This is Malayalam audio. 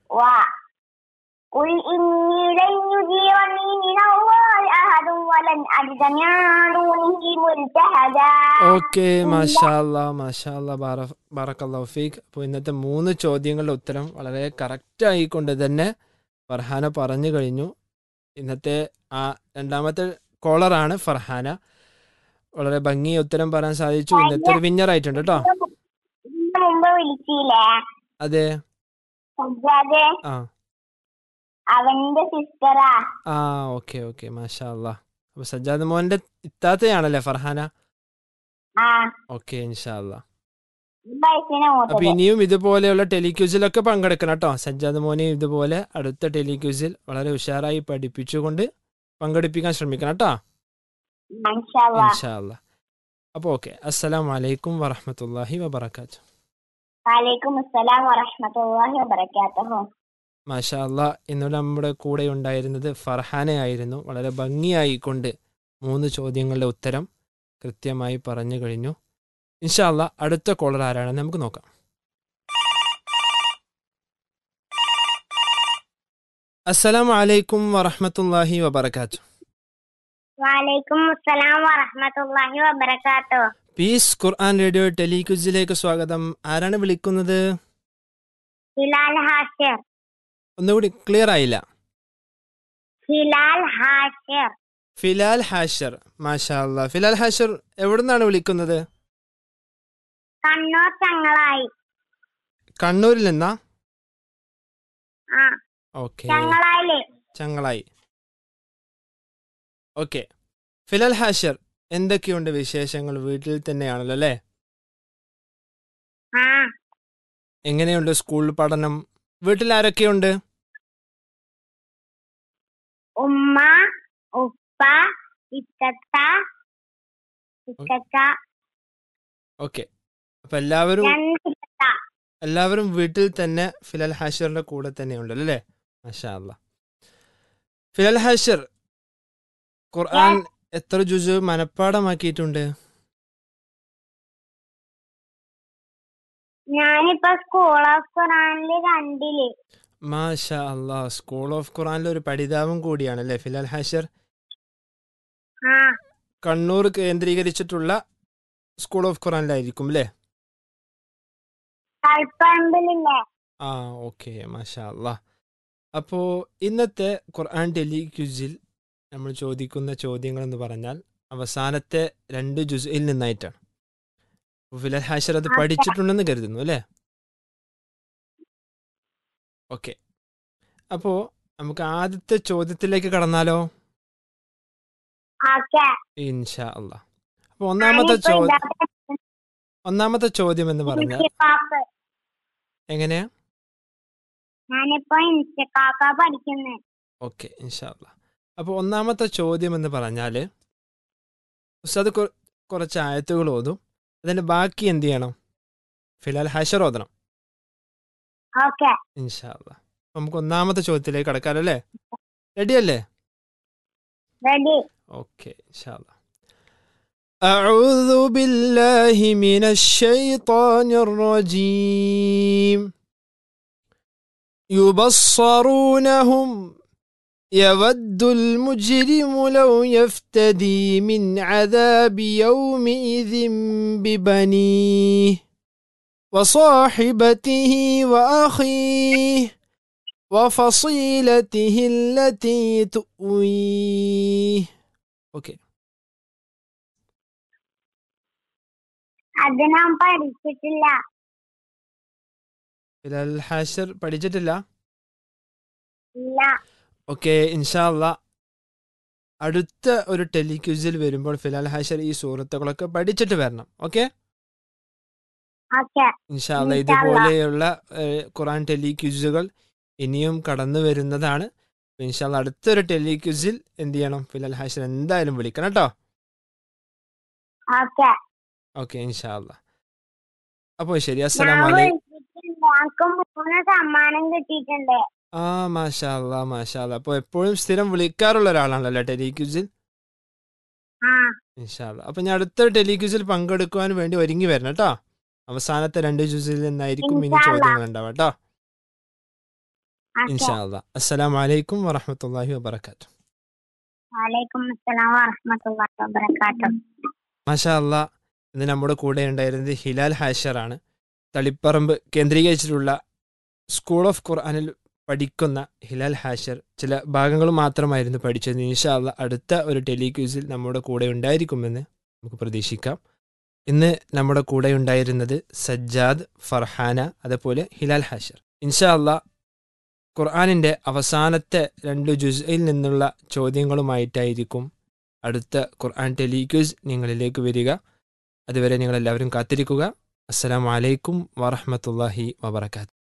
قل إني لن يجيرني من الله أحد ولن أجد من دونه ملتحدا ഓക്കെ മാഷാല്ല മാഷാല്ല ബാറക്കല്ലാ ഫീഖ് അപ്പോൾ ഇന്നത്തെ മൂന്ന് ചോദ്യങ്ങളുടെ ഉത്തരം വളരെ കറക്റ്റ് ആയിക്കൊണ്ട് തന്നെ ഫർഹാന പറഞ്ഞു കഴിഞ്ഞു ഇന്നത്തെ ആ രണ്ടാമത്തെ കോളറാണ് ഫർഹാന വളരെ ഭംഗി ഉത്തരം പറയാൻ സാധിച്ചു ഇന്നത്തെ ഒരു വിന്നർ ആയിട്ടുണ്ട് കേട്ടോ ഇതിന് മുമ്പ് വിളിച്ചില്ലേ അതെ സജ്ജാദ് ആ അവന്റെ സിസ്റ്ററാ ആ ഓക്കെ ഓക്കെ മാഷാ അല്ലാ അപ്പോൾ സജ്ജാദ് മോൻ്റെ ഇത്താത്തയാണല്ലേ ഫർഹാന ആ ഓക്കെ ഇൻഷാ അല്ലാ വയസ്സിന് അപ്പൊ മൂത്തത് ഇനിയും ഇതുപോലെയുള്ള ടെലിക്യൂസിലൊക്കെ പങ്കെടുക്കണം കേട്ടോ സജ്ജാദ് മോനെ ഇതുപോലെ അടുത്ത ടെലിക്യൂസിൽ വളരെ ഉഷാറായി പഠിപ്പിച്ചുകൊണ്ട് പങ്കെടുപ്പിക്കാൻ ശ്രമിക്കണം കേട്ടോ മൻഷാല്ലാ ഇൻഷാ അല്ലാ അപ്പോൾ ഓക്കെ അസ്സലാം വലൈക്കും വറഹമത്തല്ലാഹി വബർക്കാത്തു വലൈക്കും അസ്സലാം വറഹ്മത്തുള്ളാഹി വബറകാതുഹു മാഷാ അല്ലാ ഇന്ന് നമ്മുടെ കൂടെ ഉണ്ടായിരുന്നത് ഫർഹാനയായിരുന്നു വളരെ ഭംഗിയായിക്കൊണ്ട് മൂന്ന് ചോദ്യങ്ങളുടെ ഉത്തരം കൃത്യമായി പറഞ്ഞു കഴിഞ്ഞു ഇൻഷാ അല്ലാ അടുത്ത കോളർ ആരാണെന്ന് നമുക്ക് നോക്കാം അസ്സലാമു അലൈക്കും വറഹമത്തല്ലാഹി വബർക്കാത്തു വലൈക്കും അസ്സലാം വറഹ്മത്തുള്ളാഹി വബറകാതുഹു പീസ് ഖുർആൻ റേഡിയോ ടെലിക്വിസിലേക്ക് സ്വാഗതം ആരാണ് വിളിക്കുന്നത് ഹിലാൽ ഹാഷിർ ഒന്നുകൂടി ക്ലിയർ ആയില്ല ഹിലാൽ ഹാഷിർ ഫിലാൽ ഹാഷർ മാഷാ അല്ലാ ഫിലാൽ ഹാഷർ എവിടെ നിന്നാണ് വിളിക്കുന്നത് കണ്ണൂർ ചങ്ങളായി കണ്ണൂരിൽ നിന്നാ ആ ഓക്കെ ചങ്ങളായില് ചങ്ങളായി ഓക്കെ ഫിലാൽ ഹാഷർ എന്തൊക്കെയുണ്ട് വിശേഷങ്ങൾ വീട്ടിൽ തന്നെയാണല്ലോ അല്ലേ ആ എങ്ങനെയുണ്ട് സ്കൂൾ പഠനം വീട്ടിൽ ആരൊക്കെയുണ്ട് ഉമ്മ ഉപ്പ ഇത്തത്ത ഇത്തക്ക ഓക്കെ അപ്പൊ എല്ലാവരും രണ്ട് ഇത്തത്ത എല്ലാവരും വീട്ടിൽ തന്നെ ഫിലാൽ ഹാഷറിന്റെ കൂടെ തന്നെ ഉണ്ടല്ലോ അല്ലേ മാഷാ അല്ലാ ഫിലാൽ ഹാഷർ ഖുർആൻ എത്ര ജുസ് മനഃപ്പാടമാക്കിയിട്ടുണ്ട് ഞാനിപ്പോ സ്കൂൾ ഓഫ് ഖുറാനില് രണ്ടില് മാഷാ അല്ലാ സ്കൂൾ ഓഫ് ഖുർആനിലെ ഒരു പഠിതാവും കൂടിയാണല്ലേ ഫിലാൽ ഹാഷർ ആ കണ്ണൂർ കേന്ദ്രീകരിച്ചിട്ടുള്ള സ്കൂൾ ഓഫ് ഖുറാനിലായിരിക്കും അല്ലേ കൽപ്പറമ്പിലില്ലേ ആ ഓക്കെ മാഷാ അല്ലാ അപ്പോൾ ഇന്നത്തെ ഖുർആൻ ടെലി ക്യൂസിൽ നമ്മൾ ചോദിക്കുന്ന ചോദ്യങ്ങൾ എന്ന് പറഞ്ഞാൽ അവസാനത്തെ രണ്ട് ജുസയിൽ നിന്നായിട്ടാണ് അപ്പോൾ ഫിലൽ ഹാഷർ അത് പഠിച്ചിട്ടുണ്ടെന്ന് കരുതുന്നു അല്ലേ ഓക്കെ അപ്പോൾ നമുക്ക് ആദ്യത്തെ ചോദ്യത്തിലേക്ക് കടന്നാലോ ഓക്കെ ഇൻഷാ അല്ലാ അപ്പോൾ ഒന്നാമത്തെ ചോദ്യം ഒന്നാമത്തെ ചോദ്യം എന്ന് പറഞ്ഞാൽ ഇൻസ്റ്റിക്കാക്ക് എങ്ങനെയാ ഞാനിപ്പോ ഇൻസ്റ്റിക്കാക്ക പഠിക്കുന്നേ ഓക്കെ ഇൻഷാല്ല അപ്പോൾ ഒന്നാമത്തെ ചോദ്യം എന്ന് പറഞ്ഞാൽ ഉസ്താദ് കൊ- കുറച്ച് ആയത്തുകൾ ഓതും അതിൻ്റെ ബാക്കി എന്ത് ചെയ്യണം ഫിലാൽ ഹഷർ ഓതണം ഓക്കെ ഇൻഷാല്ല നമുക്ക് ഒന്നാമത്തെ ചോദ്യത്തിലേക്ക് കടക്കാമല്ലോ അല്ലേ റെഡി അല്ലേ റെഡി اوكي ان شاء الله اعوذ بالله من الشيطان الرجيم يبصرونهم يود المجرم لو يفتدي من عذاب يومئذ ببنيه وصاحبته واخيه وفصيلته التي تؤويه ഓക്കെ അത് ഞാൻ പഠിച്ചിട്ടില്ല ഫിലാൽ ഹാഷർ പഠിച്ചിട്ടില്ല ഇല്ല ഓക്കെ ഇൻഷാല്ല അടുത്ത ഒരു ടെലിക്യൂസിൽ വരുമ്പോൾ ഫിലാൽ ഹാഷർ ഈ സുഹൃത്തുക്കളൊക്കെ പഠിച്ചിട്ട് വരണം ഓക്കെ ഓക്കെ ഇൻഷാല്ല ഇൻഷാ ഇതുപോലെയുള്ള ഏഹ്, ഖുറാൻ ടെലിക്യൂസുകൾ ഇനിയും കടന്നു വരുന്നതാണ് ഇൻഷാല്ല അടുത്തൊരു ടെലിക്യൂസിൽ എന്ത് ചെയ്യണം ഫിലാൽ ഹാഷർ എന്തായാലും വിളിക്കണം കേട്ടോ ഓക്കെ ഓക്കെ ഇൻഷാല്ല അപ്പോൾ ശരി ഞാൻ അസ്സലാം വലൈക്കും വിളിച്ചിട്ടുണ്ട് എനിക്ക് മൂന്ന് സമ്മാനം കിട്ടിയിട്ടുണ്ട് ആ മാഷാ അല്ലാ മാഷാ അല്ലാ അപ്പോൾ എപ്പോഴും സ്ഥിരം വിളിക്കാറുള്ള ഒരാളാണല്ലോ ടെലിക്യൂസിൽ ആ ഇൻഷാല്ല അപ്പൊ ഞാൻ അടുത്ത ടെലിക്യൂസിൽ പങ്കെടുക്കുവാൻ വേണ്ടി ഒരുങ്ങി വരണം കേട്ടോ അവസാനത്തെ രണ്ട് ജ്യൂസിൽ നിന്നായിരിക്കും ഇനി ഇൻഷാ അല്ലാ. ചോദ്യങ്ങൾ ഉണ്ടാവുക കേട്ടോ ഇൻഷാ അല്ലാ അസ്സലാമു അലൈക്കും വറഹ്മത്തുള്ളാഹി വബറകാത്തു വലൈക്കും അസ്സലാം വറഹ്മത്തുള്ളാഹി വബറകാതുഹു മാഷാ അല്ലാ ഇന്ന് നമ്മുടെ കൂടെ ഉണ്ടായിരുന്നത് ഹിലാൽ ഹാഷറാണ് തളിപ്പറമ്പ് കേന്ദ്രീകരിച്ചിട്ടുള്ള സ്കൂൾ ഓഫ് ഖുർആനിൽ പഠിക്കുന്ന ഹിലാൽ ഹാഷർ ചില ഭാഗങ്ങൾ മാത്രമായിരുന്നു പഠിച്ചത് ഇൻഷാ അല്ലാ അടുത്ത ഒരു ടെലിക്യൂസിൽ നമ്മുടെ കൂടെ ഉണ്ടായിരിക്കുമെന്ന് നമുക്ക് പ്രതീക്ഷിക്കാം ഇന്ന് നമ്മുടെ കൂടെ ഉണ്ടായിരുന്നത് സജ്ജാദ് ഫർഹാന അതേപോലെ ഹിലാൽ ഹാഷർ ഇൻഷാ അല്ലാ ഖുർആാനിൻ്റെ അവസാനത്തെ രണ്ട് ജുസയിൽ നിന്നുള്ള ചോദ്യങ്ങളുമായിട്ടായിരിക്കും അടുത്ത ഖുർആൻ ടെലിക്യൂസ് നിങ്ങളിലേക്ക് വരിക അതുവരെ നിങ്ങളെല്ലാവരും കാത്തിരിക്കുക അസ്സലാമു അലൈക്കും വറഹ്മത്തുള്ളാഹി വബറകാത്ത്